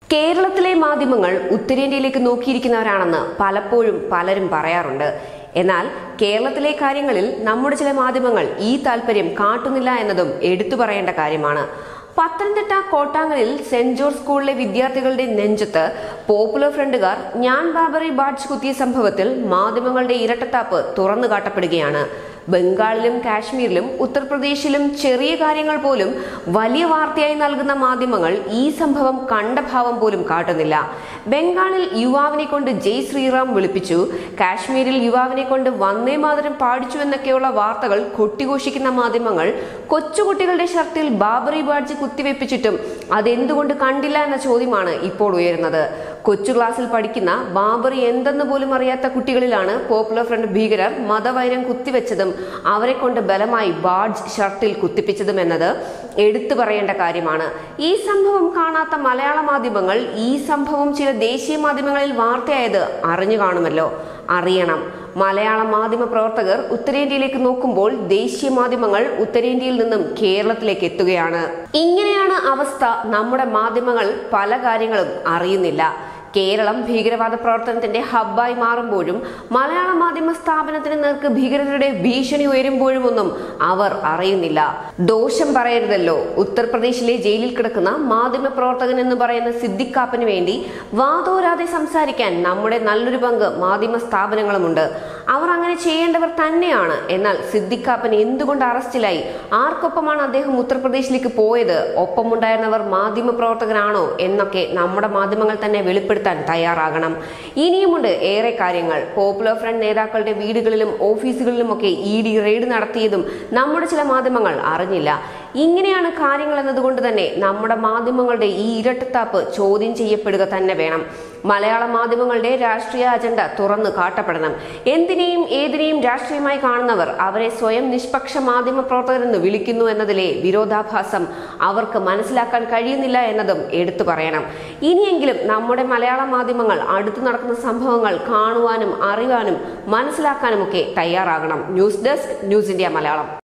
കേരളത്തിലെ മാധ്യമങ്ങൾ ഉത്തരേന്ത്യയിലേക്ക് നോക്കിയിരിക്കുന്നവരാണെന്ന് പലപ്പോഴും പലരും പറയാറുണ്ട് എന്നാൽ കേരളത്തിലെ കാര്യങ്ങളിൽ നമ്മുടെ ചില മാധ്യമങ്ങൾ ഈ താല്പര്യം കാട്ടുന്നില്ല എന്നതും എടുത്തു പറയേണ്ട കാര്യമാണ് പത്തനംതിട്ട കോട്ടാങ്ങലിൽ സെന്റ് ജോർജ് സ്കൂളിലെ വിദ്യാർത്ഥികളുടെ നെഞ്ചത്ത് പോപ്പുലർ ഫ്രണ്ടുകാർ ഞാൻ ബാബറി ബാഡ്ജ് കുത്തിയ സംഭവത്തിൽ മാധ്യമങ്ങളുടെ ഇരട്ടത്താപ്പ് തുറന്നു കാട്ടപ്പെടുകയാണ് ബംഗാളിലും കാശ്മീരിലും ഉത്തർപ്രദേശിലും ചെറിയ കാര്യങ്ങൾ പോലും വലിയ വാർത്തയായി നൽകുന്ന മാധ്യമങ്ങൾ ഈ സംഭവം കണ്ട ഭാവം പോലും കാട്ടുന്നില്ല ബംഗാളിൽ യുവാവിനെ കൊണ്ട് ജയ് ശ്രീറാം വിളിപ്പിച്ചു കാശ്മീരിൽ യുവാവിനെ കൊണ്ട് വന്നേ മാതരം പാടിച്ചു എന്നൊക്കെയുള്ള വാർത്തകൾ കൊട്ടിഘോഷിക്കുന്ന മാധ്യമങ്ങൾ കൊച്ചുകുട്ടികളുടെ ഷർട്ടിൽ ബാബറി ബാഡ്ജ് കുത്തിവെപ്പിച്ചിട്ടും അതെന്തുകൊണ്ട് കണ്ടില്ല എന്ന ചോദ്യമാണ് ഇപ്പോൾ ഉയരുന്നത് കൊച്ചു ക്ലാസ്സിൽ പഠിക്കുന്ന ബാബറി എന്തെന്ന് പോലും അറിയാത്ത കുട്ടികളിലാണ് പോപ്പുലർ ഫ്രണ്ട് ഭീകരർ മതവൈരം കുത്തിവെച്ചതും അവരെ കൊണ്ട് ബലമായി ബാഡ്ജ് ഷർട്ടിൽ കുത്തിപ്പിച്ചതും എന്നത് എടുത്തു പറയേണ്ട കാര്യമാണ് ഈ സംഭവം കാണാത്ത മലയാള മാധ്യമങ്ങൾ ഈ സംഭവം ചില ദേശീയ മാധ്യമങ്ങളിൽ വാർത്തയായത് അറിഞ്ഞു കാണുമല്ലോ അറിയണം മലയാള മാധ്യമ പ്രവർത്തകർ ഉത്തരേന്ത്യയിലേക്ക് നോക്കുമ്പോൾ ദേശീയ മാധ്യമങ്ങൾ ഉത്തരേന്ത്യയിൽ നിന്നും കേരളത്തിലേക്ക് എത്തുകയാണ് ഇങ്ങനെയാണ് അവസ്ഥ നമ്മുടെ മാധ്യമങ്ങൾ പല കാര്യങ്ങളും അറിയുന്നില്ല കേരളം ഭീകരവാദ പ്രവർത്തനത്തിന്റെ ഹബ്ബായി മാറുമ്പോഴും മലയാള മാധ്യമ സ്ഥാപനത്തിന് നേർക്ക് ഭീകരതയുടെ ഭീഷണി ഉയരുമ്പോഴും ഒന്നും അവർ അറിയുന്നില്ല ദോഷം പറയരുതല്ലോ ഉത്തർപ്രദേശിലെ ജയിലിൽ കിടക്കുന്ന മാധ്യമ പ്രവർത്തകൻ എന്ന് പറയുന്ന സിദ്ദിഖാപ്പന് വേണ്ടി വാതോരാതെ സംസാരിക്കാൻ നമ്മുടെ നല്ലൊരു പങ്ക് മാധ്യമ സ്ഥാപനങ്ങളുമുണ്ട് അവർ അങ്ങനെ ചെയ്യേണ്ടവർ തന്നെയാണ് എന്നാൽ സിദ്ദിഖാപ്പൻ എന്തുകൊണ്ട് അറസ്റ്റിലായി ആർക്കൊപ്പമാണ് അദ്ദേഹം ഉത്തർപ്രദേശിലേക്ക് പോയത് ഒപ്പമുണ്ടായിരുന്നവർ മാധ്യമ പ്രവർത്തകനാണോ എന്നൊക്കെ നമ്മുടെ മാധ്യമങ്ങൾ തന്നെ വെളിപ്പെടുത്താൻ തയ്യാറാകണം ഇനിയുമുണ്ട് ഏറെ കാര്യങ്ങൾ പോപ്പുലർ ഫ്രണ്ട് നേതാക്കളുടെ വീടുകളിലും ഓഫീസുകളിലുമൊക്കെ ഇ ഡി റെയ്ഡ് നടത്തിയതും നമ്മുടെ ചില മാധ്യമങ്ങൾ അറിഞ്ഞില്ല ഇങ്ങനെയാണ് കാര്യങ്ങൾ എന്നതുകൊണ്ട് തന്നെ നമ്മുടെ മാധ്യമങ്ങളുടെ ഈ ഇരട്ടത്താപ്പ് ചോദ്യം ചെയ്യപ്പെടുക തന്നെ വേണം മലയാള മാധ്യമങ്ങളുടെ രാഷ്ട്രീയ അജണ്ട തുറന്നു കാട്ടപ്പെടണം എന്തിനേയും ഏതിനേയും രാഷ്ട്രീയമായി കാണുന്നവർ അവരെ സ്വയം നിഷ്പക്ഷ മാധ്യമ പ്രവർത്തകരെന്ന് വിളിക്കുന്നു എന്നതിലെ വിരോധാഭാസം അവർക്ക് മനസ്സിലാക്കാൻ കഴിയുന്നില്ല എന്നതും എടുത്തു പറയണം ഇനിയെങ്കിലും നമ്മുടെ മലയാള മാധ്യമങ്ങൾ അടുത്തു നടക്കുന്ന സംഭവങ്ങൾ കാണുവാനും അറിയാനും മനസ്സിലാക്കാനുമൊക്കെ തയ്യാറാകണം news desk news India Malayalam